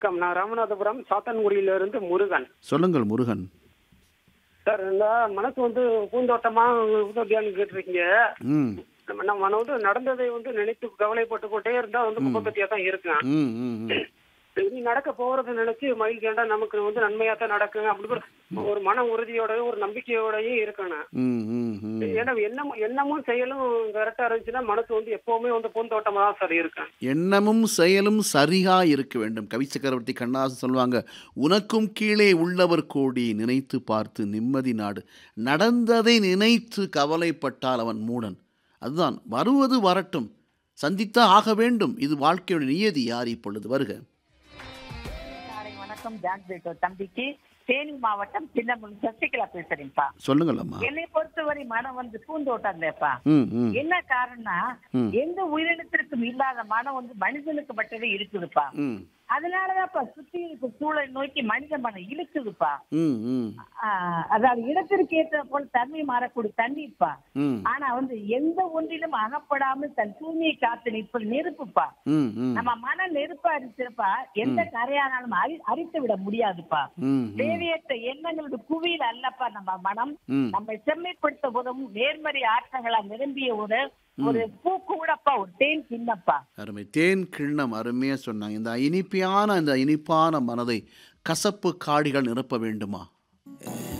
வணக்கம் நான் ராமநாதபுரம் சாத்தன்குடியில இருந்து முருகன் சொல்லுங்கள் முருகன் சார் இந்த மனசு வந்து பூந்தோட்டமா பூந்தோட்டியான்னு கேட்டிருக்கீங்க ம் நம்ம நம்ம வந்து நடந்ததை வந்து நினைத்து கவலைப்பட்டு கொண்டே இருந்தா வந்து குப்பத்தியா தான் இருக்கேன் ம் ம் ம். இனி நடக்க போறதை நினைச்சு மயில் கேண்டா நமக்கு வந்து நன்மையா தான் நடக்குங்க அப்படி ஒரு ஒரு மன உறுதியோடயும் ஒரு நம்பிக்கையோடயும் இருக்கணும் ம் ம் ம் ஏன்னா எண்ணமும் எண்ணமும் செயலும் கரெக்டா இருந்துச்சுன்னா மனசு வந்து எப்பவுமே வந்து பூந்தோட்டமா தான் சார் இருக்கேன் எண்ணமும் செயலும் சரியா இருக்க வேண்டும் கவி சக்கரவர்த்தி கண்ணாசன் சொல்லுவாங்க உனக்கும் கீழே உள்ளவர் கோடி நினைத்து பார்த்து நிம்மதி நாடு நடந்ததை நினைத்து கவலைப்பட்டால் அவன் மூடன் அதுதான் வருவது வரட்டும் சந்தித்தா ஆக வேண்டும் இது வாழ்க்கையோட நியதி யார் இப்பொழுது வருக காலை வணக்கம் ஜான் பேட்டோ தம்பிக்கு தேனி மாவட்டம் சின்னமுன் சசிகலா பேசுறேன்ப்பா சொல்லுங்கள் அம்மா என்னை பொறுத்தவரை மனம் வந்து பூந்தோட்டம் இல்லப்பா ம் ம் என்ன காரணம்னா ம். எந்த உயிரினத்திற்கும் இல்லாத மனம் வந்து மனிதனுக்கு மட்டுமே இருக்குதுப்பா ம் அதனாலதான்ப்பா சுத்தி இருக்க சூழலை நோக்கி மனித மனம் இழுக்குதுப்பா ம் ம் ஆஹ் அதாவது இடத்திற்கு ஏற்ற போல் தன்மை மாறக்கூடிய தண்ணீர்ப்பா ம் ஆனா வந்து எந்த ஒன்றிலும் அகப்படாமல் தன் தூய்மையை காத்து நிற்பது நெருப்புப்பா ம் ம் நம்ம மன நெருப்பா அரிச்சிருப்பா எந்த கரையானாலும் அரி அரித்து விட முடியாதுப்பா ம் ம் தேவையற்ற எண்ணங்களோட குவியல் அல்லப்பா நம்ம மனம் ம். நம்மை செம்மைப்படுத்த உதவும் நேர்மறை ஆற்றங்களா நிரம்பிய ஒரு ஒரு பூ கூடப்பா ஒரு தேன் சின்னப்பா அருமை தேன் கிண்ணம் அருமையாக சொன்னாங்க இந்த இனிப்பான இந்த இனிப்பான மனதை கசப்பு காடிகள் நிரப்ப வேண்டுமா